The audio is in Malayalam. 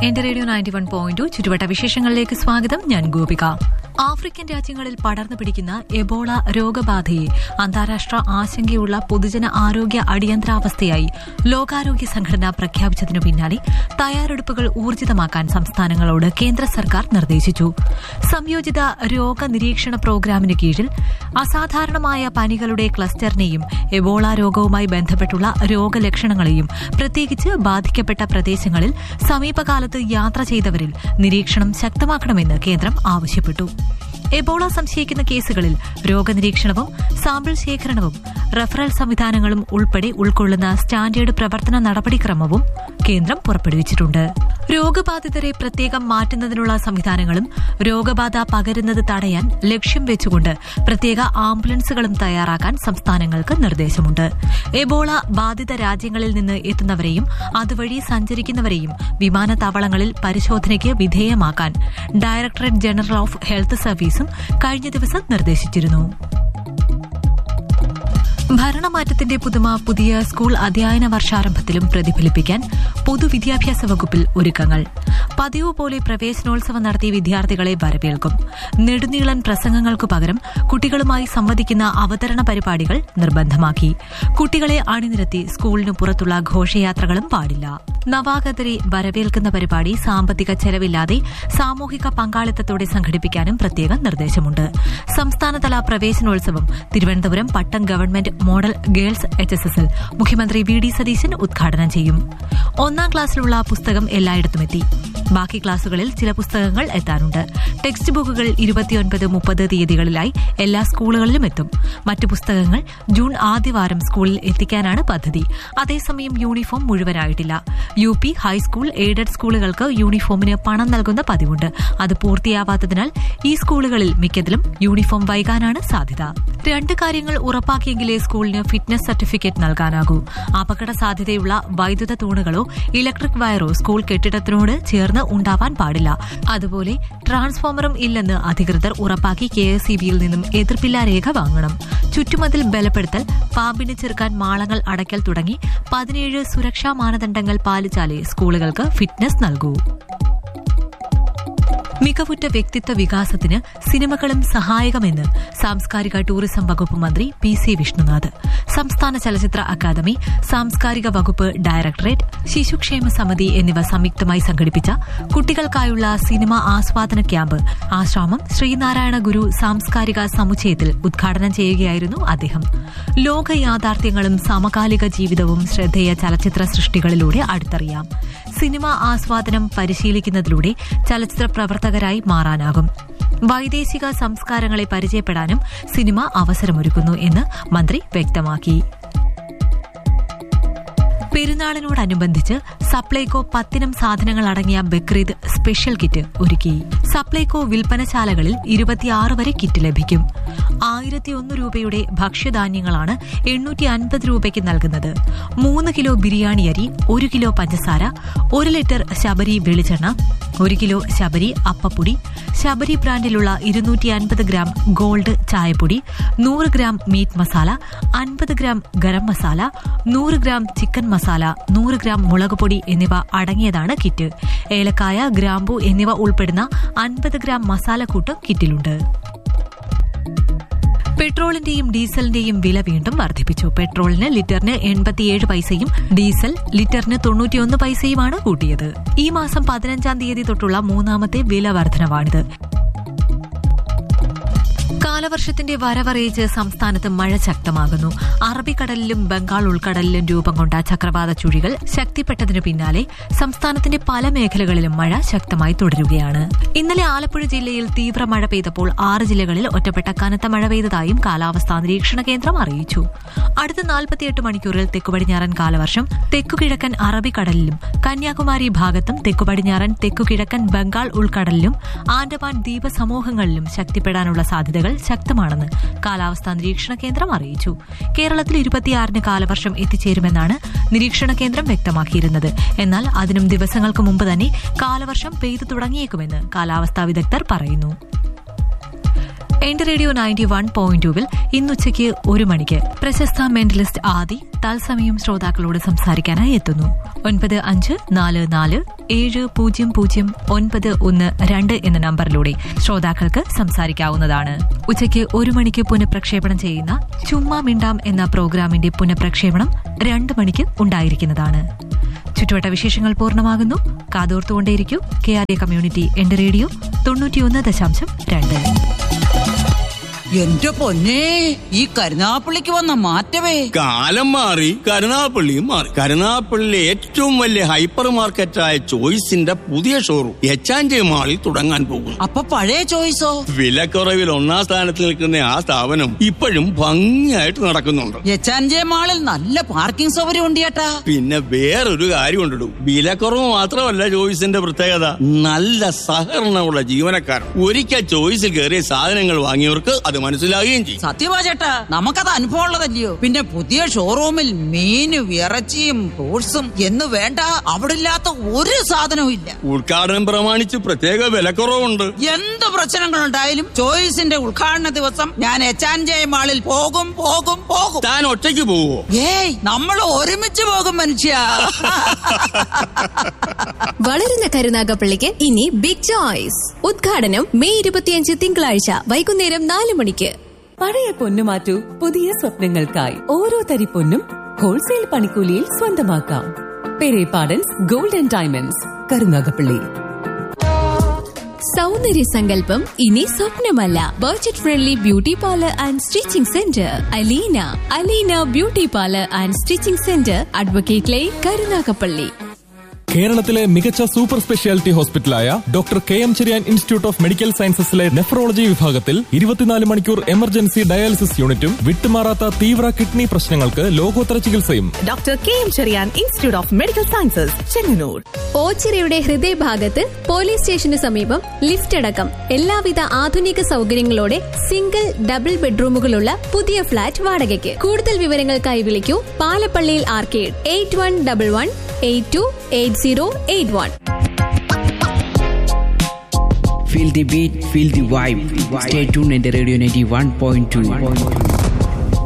എന്റെ റേഡിയോ നയൻറ്റി വൺ പോയിന്റ് ചുറ്റുവട്ട വിശേഷങ്ങളിലേക്ക് സ്വാഗതം ഞാൻ ഗോപിക ആഫ്രിക്കൻ രാജ്യങ്ങളിൽ പടർന്നു പിടിക്കുന്ന എബോള രോഗബാധയെ അന്താരാഷ്ട്ര ആശങ്കയുള്ള പൊതുജന ആരോഗ്യ അടിയന്തരാവസ്ഥയായി ലോകാരോഗ്യ സംഘടന പ്രഖ്യാപിച്ചതിനു പിന്നാലെ തയ്യാറെടുപ്പുകൾ ഊർജിതമാക്കാൻ സംസ്ഥാനങ്ങളോട് കേന്ദ്ര സർക്കാർ നിർദ്ദേശിച്ചു സംയോജിത രോഗനിരീക്ഷണ പ്രോഗ്രാമിന് കീഴിൽ അസാധാരണമായ പനികളുടെ ക്ലസ്റ്ററിനെയും എബോള രോഗവുമായി ബന്ധപ്പെട്ടുള്ള രോഗലക്ഷണങ്ങളെയും പ്രത്യേകിച്ച് ബാധിക്കപ്പെട്ട പ്രദേശങ്ങളിൽ സമീപകാലത്ത് യാത്ര ചെയ്തവരിൽ നിരീക്ഷണം ശക്തമാക്കണമെന്ന് കേന്ദ്രം ആവശ്യപ്പെട്ടു എബോള സംശയിക്കുന്ന കേസുകളിൽ രോഗനിരീക്ഷണവും സാമ്പിൾ ശേഖരണവും റഫറൽ സംവിധാനങ്ങളും ഉൾപ്പെടെ ഉൾക്കൊള്ളുന്ന സ്റ്റാൻഡേർഡ് പ്രവർത്തന നടപടിക്രമവും കേന്ദ്രം പുറപ്പെടുവിച്ചിട്ടുണ്ട് രോഗബാധിതരെ പ്രത്യേകം മാറ്റുന്നതിനുള്ള സംവിധാനങ്ങളും രോഗബാധ പകരുന്നത് തടയാൻ ലക്ഷ്യം വെച്ചുകൊണ്ട് പ്രത്യേക ആംബുലൻസുകളും തയ്യാറാക്കാൻ സംസ്ഥാനങ്ങൾക്ക് നിർദ്ദേശമുണ്ട് എബോള ബാധിത രാജ്യങ്ങളിൽ നിന്ന് എത്തുന്നവരെയും അതുവഴി സഞ്ചരിക്കുന്നവരെയും വിമാനത്താവളങ്ങളിൽ പരിശോധനയ്ക്ക് വിധേയമാക്കാൻ ഡയറക്ടറേറ്റ് ജനറൽ ഓഫ് ഹെൽത്ത് സർവീസും കഴിഞ്ഞ ദിവസം നിർദ്ദേശിച്ചിരുന്നു ഭരണമാറ്റത്തിന്റെ പുതുമ പുതിയ സ്കൂൾ അധ്യയന വർഷാരംഭത്തിലും പ്രതിഫലിപ്പിക്കാൻ പൊതുവിദ്യാഭ്യാസ വകുപ്പിൽ ഒരുക്കങ്ങൾ പതിവ് പോലെ പ്രവേശനോത്സവം നടത്തിയ വിദ്യാർത്ഥികളെ വരവേൽക്കും നെടുനീളൻ പ്രസംഗങ്ങൾക്കു പകരം കുട്ടികളുമായി സംവദിക്കുന്ന അവതരണ പരിപാടികൾ നിർബന്ധമാക്കി കുട്ടികളെ അണിനിരത്തി സ്കൂളിനു പുറത്തുള്ള ഘോഷയാത്രകളും പാടില്ല നവാഗതരെ വരവേൽക്കുന്ന പരിപാടി സാമ്പത്തിക ചെലവില്ലാതെ സാമൂഹിക പങ്കാളിത്തത്തോടെ സംഘടിപ്പിക്കാനും പ്രത്യേക നിർദ്ദേശമുണ്ട് സംസ്ഥാനതല പ്രവേശനോത്സവം Thiruvananthapuram Pattom government model girls H S എസിൽ മുഖ്യമന്ത്രി വി ഡി സതീശൻ ഉദ്ഘാടനം ചെയ്യും ഒന്നാം ക്ലാസ്സിലുള്ള പുസ്തകം എല്ലായിടത്തും എത്തി ബാക്കി ക്ലാസുകളിൽ ചില പുസ്തകങ്ങൾ എത്താനുണ്ട് ടെക്സ്റ്റ് ബുക്കുകൾ ഇരുപത്തിയൊൻപത് മുപ്പത് തീയതികളിലായി എല്ലാ സ്കൂളുകളിലും എത്തും മറ്റു പുസ്തകങ്ങൾ ജൂൺ ആദ്യവാരം സ്കൂളിൽ എത്തിക്കാനാണ് പദ്ധതി അതേസമയം യൂണിഫോം മുഴുവനായിട്ടില്ല യു പി ഹൈസ്കൂൾ എയ്ഡഡ് സ്കൂളുകൾക്ക് യൂണിഫോമിന് പണം നൽകുന്ന പതിവുണ്ട് അത് പൂർത്തിയാവാത്തതിനാൽ ഈ സ്കൂളുകളിൽ മിക്കതിലും യൂണിഫോം വൈകാനാണ് സാധ്യത രണ്ട് കാര്യങ്ങൾ ഉറപ്പാക്കിയെങ്കിലേ സ്കൂളിന് ഫിറ്റ്നസ് സർട്ടിഫിക്കറ്റ് നൽകാനാകൂ അപകട സാധ്യതയുള്ള വൈദ്യുത തൂണുകളോ ഇലക്ട്രിക് വയറോ സ്കൂൾ കെട്ടിടത്തിനോട് ചേർന്ന് ഉണ്ടാവാൻ പാടില്ല അതുപോലെ ട്രാൻസ്ഫോമറും ഇല്ലെന്ന് അധികൃതർ ഉറപ്പാക്കി കെ എസ് സി ബിയിൽ നിന്നും എതിർപ്പില്ലാ രേഖ വാങ്ങണം ചുറ്റുമതിൽ ബലപ്പെടുത്തൽ പാമ്പിനെ ചെറുക്കാൻ മാളങ്ങൾ അടയ്ക്കൽ തുടങ്ങി പതിനേഴ് സുരക്ഷാ മാനദണ്ഡങ്ങൾ പാലിച്ചാലേ സ്കൂളുകൾക്ക് ഫിറ്റ്നസ് നൽകൂ മികവുറ്റ വ്യക്തിത്വ വികാസത്തിന് സിനിമകളും സഹായകമെന്ന് സാംസ്കാരിക ടൂറിസം വകുപ്പ് മന്ത്രി പി സി വിഷ്ണുനാഥ് സംസ്ഥാന ചലച്ചിത്ര അക്കാദമി സാംസ്കാരിക വകുപ്പ് ഡയറക്ടറേറ്റ് ശിശുക്ഷേമ സമിതി എന്നിവ സംയുക്തമായി സംഘടിപ്പിച്ച കുട്ടികൾക്കായുള്ള സിനിമ ആസ്വാദന ക്യാമ്പ് ആശ്രാമം ശ്രീനാരായണ ഗുരു സാംസ്കാരിക സമുച്ചയത്തിൽ ഉദ്ഘാടനം ചെയ്യുകയായിരുന്നു അദ്ദേഹം ലോക യാഥാർത്ഥ്യങ്ങളും സമകാലിക ജീവിതവും ശ്രദ്ധേയ ചലച്ചിത്ര സൃഷ്ടികളിലൂടെ അടുത്തറിയാം സിനിമ ആസ്വാദനം പരിശീലിക്കുന്നതിലൂടെ ചലച്ചിത്ര പ്രവർത്തകരായി മാറാനാകും വൈദേശിക സംസ്കാരങ്ങളെ പരിചയപ്പെടാനും സിനിമ അവസരമൊരുക്കുന്നു എന്ന് മന്ത്രി വ്യക്തമാക്കി പെരുന്നാളിനോടനുബന്ധിച്ച് സപ്ലൈകോ പത്തിനം സാധനങ്ങൾ അടങ്ങിയ ബക്രീദ് സ്പെഷ്യൽ കിറ്റ് ഒരുക്കി സപ്ലൈകോ വിൽപ്പനശാലകളിൽ ഇരുപത്തിയാറ് വരെ കിറ്റ് ലഭിക്കും ആയിരത്തിയൊന്ന് രൂപയുടെ ഭക്ഷ്യധാന്യങ്ങളാണ് എണ്ണൂറ്റി അൻപത് രൂപയ്ക്ക് നൽകുന്നത് മൂന്ന് കിലോ ബിരിയാണി അരി ഒരു കിലോ പഞ്ചസാര ഒരു ലിറ്റർ ശബരി വെളിച്ചെണ്ണ ഒരു കിലോ ശബരി അപ്പപ്പൊടി ശബരി ബ്രാൻഡിലുള്ള ഇരുന്നൂറ്റി അൻപത് ഗ്രാം ഗോൾഡ് ചായപ്പൊടി നൂറ് ഗ്രാം മീറ്റ് മസാല അൻപത് ഗ്രാം ഗരം മസാല നൂറ് ഗ്രാം ചിക്കൻ മസാല നൂറ് ഗ്രാം മുളക് പൊടി എന്നിവ അടങ്ങിയതാണ് കിറ്റ് ഏലക്കായ ഗ്രാമ്പു എന്നിവ ഉൾപ്പെടുന്ന അൻപത് ഗ്രാം മസാലക്കൂട്ടും കിറ്റിലുണ്ട് പെട്രോളിന്റെയും ഡീസലിന്റെയും വില വീണ്ടും വർദ്ധിപ്പിച്ചു പെട്രോളിന് ലിറ്ററിന് എൺപത്തിയേഴ് പൈസയും ഡീസൽ ലിറ്ററിന് തൊണ്ണൂറ്റിയൊന്ന് പൈസയുമാണ് കൂട്ടിയത് ഈ മാസം പതിനഞ്ചാം തീയതി തൊട്ടുള്ള മൂന്നാമത്തെ വില വർധനവാണിത് കാലവർഷത്തിന്റെ വരവറിയിച്ച് സംസ്ഥാനത്ത് മഴ ശക്തമാകുന്നു അറബിക്കടലിലും ബംഗാൾ ഉൾക്കടലിലും രൂപം കൊണ്ട ചക്രവാത ചുഴികൾ ശക്തിപ്പെട്ടതിനു പിന്നാലെ സംസ്ഥാനത്തിന്റെ പല മേഖലകളിലും മഴ ശക്തമായി തുടരുകയാണ് ഇന്നലെ ആലപ്പുഴ ജില്ലയിൽ തീവ്ര മഴ പെയ്തപ്പോൾ ആറ് ജില്ലകളിൽ ഒറ്റപ്പെട്ട കനത്ത മഴ പെയ്തതായും കാലാവസ്ഥാ നിരീക്ഷണ കേന്ദ്രം അറിയിച്ചു അടുത്ത നാൽപ്പത്തിയെട്ട് മണിക്കൂറിൽ തെക്കുപടിഞ്ഞാറൻ കാലവർഷം തെക്കുകിഴക്കൻ അറബിക്കടലിലും കന്യാകുമാരി ഭാഗത്തും തെക്കുപടിഞ്ഞാറൻ തെക്കുകിഴക്കൻ ബംഗാൾ ഉൾക്കടലിലും ആൻഡമാൻ ദ്വീപ സമൂഹങ്ങളിലും ശക്തിപ്പെടാനുള്ള സാധ്യതകൾ ശക്തമാണെന്ന് കാലാവസ്ഥാ നിരീക്ഷണ കേന്ദ്രം അറിയിച്ചു കേരളത്തിൽ ഇരുപത്തിയാറിന് കാലവർഷം എത്തിച്ചേരുമെന്നാണ് നിരീക്ഷണ കേന്ദ്രം വ്യക്തമാക്കിയിരുന്നത് എന്നാൽ അതിനും ദിവസങ്ങൾക്ക് മുമ്പ് തന്നെ കാലവർഷം പെയ്തു തുടങ്ങിയേക്കുമെന്ന് കാലാവസ്ഥാ വിദഗ്ധർ പറയുന്നു എന്റെ റേഡിയോ നയൻറ്റി വൺ പോയിന്റ് ടുവിൽ ഇന്നുച്ചയ്ക്ക് ഒരു മണിക്ക് പ്രശസ്ത മെന്റലിസ്റ്റ് ആദി തത്സമയം ശ്രോതാക്കളോട് സംസാരിക്കാനായി എത്തുന്നു ഒൻപത് അഞ്ച് നാല് നാല് ഏഴ് പൂജ്യം പൂജ്യം ഒൻപത് ഒന്ന് രണ്ട് എന്ന നമ്പറിലൂടെ ശ്രോതാക്കൾക്ക് സംസാരിക്കാവുന്നതാണ് ഉച്ചയ്ക്ക് ഒരു മണിക്ക് പുനഃപ്രക്ഷേപണം ചെയ്യുന്ന ചുമ്മാ മിണ്ടാം എന്ന പ്രോഗ്രാമിന്റെ പുനഃപ്രക്ഷേപണം രണ്ട് മണിക്ക് ഉണ്ടായിരിക്കുന്നതാണ് ചുറ്റുവട്ട വിശേഷങ്ങൾ പൂർണ്ണമാകുന്നു കാതോർത്തുകൊണ്ടേയിരിക്കൂ കെ ആർ എ കമ്മ്യൂണിറ്റി എന്റെ റേഡിയോ തൊണ്ണൂറ്റിയൊന്ന് ദശാംശം രണ്ട് എന്റെ പൊന്നെ ഈ കരുനാപ്പള്ളിക്ക് വന്ന മാറ്റമേ കാലം മാറി കരുനാപ്പള്ളിയും മാറി കരുനാപ്പള്ളിയിലെ ഏറ്റവും വലിയ ഹൈപ്പർ മാർക്കറ്റായ ചോയ്സിന്റെ പുതിയ ഷോറൂം എച്ചാഞ്ചി മാളിൽ തുടങ്ങാൻ പോകുന്നു അപ്പൊ പഴയ ചോയ്സോ വിലക്കുറവിൽ ഒന്നാം സ്ഥാനത്ത് നിൽക്കുന്ന ആ സ്ഥാപനം ഇപ്പോഴും ഭംഗിയായിട്ട് നടക്കുന്നുണ്ട് എച്ചാൻജെ മാളിൽ നല്ല പാർക്കിംഗ് സൗകര്യം ഉണ്ട് ചേട്ടാ പിന്നെ വേറൊരു കാര്യം ഉണ്ടിടും വിലക്കുറവ് മാത്രമല്ല ചോയ്സിന്റെ പ്രത്യേകത നല്ല സഹകരണമുള്ള ജീവനക്കാർ ഒരിക്കൽ ചോയ്സിൽ കയറിയ സാധനങ്ങൾ വാങ്ങിയവർക്ക് അത് മനസ്സിലാകുകയും ചെയ്യും സത്യമാ ചേട്ടാ നമുക്കത് അനുഭവം ഉള്ളതല്ലയോ പിന്നെ പുതിയ ഷോറൂമിൽ മീനും ഇറച്ചിയും ഫ്രൂട്ട്സും എന്ന് വേണ്ട അവിടെ ഇല്ലാത്ത ഒരു സാധനവും ഇല്ല ഉദ്ഘാടനം പ്രമാണിച്ച് പ്രത്യേക വിലക്കുറവുണ്ട് എന്ത് പ്രശ്നങ്ങളുണ്ടായാലും ചോയ്സിന്റെ ഉദ്ഘാടന ദിവസം ഞാൻ എച്ചാൻജെ മാളിൽ പോകും പോകും പോകും താൻ ഒറ്റയ്ക്ക് പോവോ ഏയ് നമ്മൾ ഒരുമിച്ച് പോകും മനുഷ്യ വളരുന്ന കരുനാഗപ്പള്ളിക്ക് ഇനി ബിഗ് ചോയ്സ് ഉദ്ഘാടനം മെയ് ഇരുപത്തിയഞ്ച് തിങ്കളാഴ്ച വൈകുന്നേരം നാല് മണിക്ക് പഴയ പൊന്നു മാറ്റൂ പുതിയ സ്വപ്നങ്ങൾക്കായി ഓരോ തരി പൊന്നും ഹോൾസെയിൽ പണിക്കൂലിയിൽ സ്വന്തമാക്കാം പെരേപാടൻസ് ഗോൾഡൻ ഡയമണ്ട്സ് കരുനാഗപ്പള്ളി സൗന്ദര്യ സങ്കല്പം ഇനി സ്വപ്നമല്ല budget friendly beauty parlour and stitching centre Aleena Aleena beauty parlour and stitching centre advocate line Karunagappally കേരളത്തിലെ മികച്ച സൂപ്പർ സ്പെഷ്യാലിറ്റി ഹോസ്പിറ്റലായ doctor K M Cherian institute of medical സയൻസസിലെ നെഫ്രോളജി വിഭാഗത്തിൽ ഇരുപത്തിനാല് മണിക്കൂർ എമർജൻസി ഡയാലിസിസ് യൂണിറ്റും വിട്ടുമാറാത്ത തീവ്ര കിഡ്നി പ്രശ്നങ്ങൾക്ക് ലോകോത്തര ചികിത്സയും doctor K M Cherian institute of medical sciences Chengannur ഓച്ചിറയുടെ ഹൃദയഭാഗത്ത് പോലീസ് സ്റ്റേഷന് സമീപം ലിഫ്റ്റ് അടക്കം എല്ലാവിധ ആധുനിക സൗകര്യങ്ങളോടെ സിംഗിൾ ഡബിൾ ബെഡ്റൂമുകളുള്ള പുതിയ ഫ്ളാറ്റ് വാടകയ്ക്ക് കൂടുതൽ വിവരങ്ങൾക്കായി വിളിക്കൂ പാലപ്പള്ളിയിൽ arcade eight one double one eight two eight zero eight one Feel the beat, feel the vibe. Stay tuned in the Radio 91.2.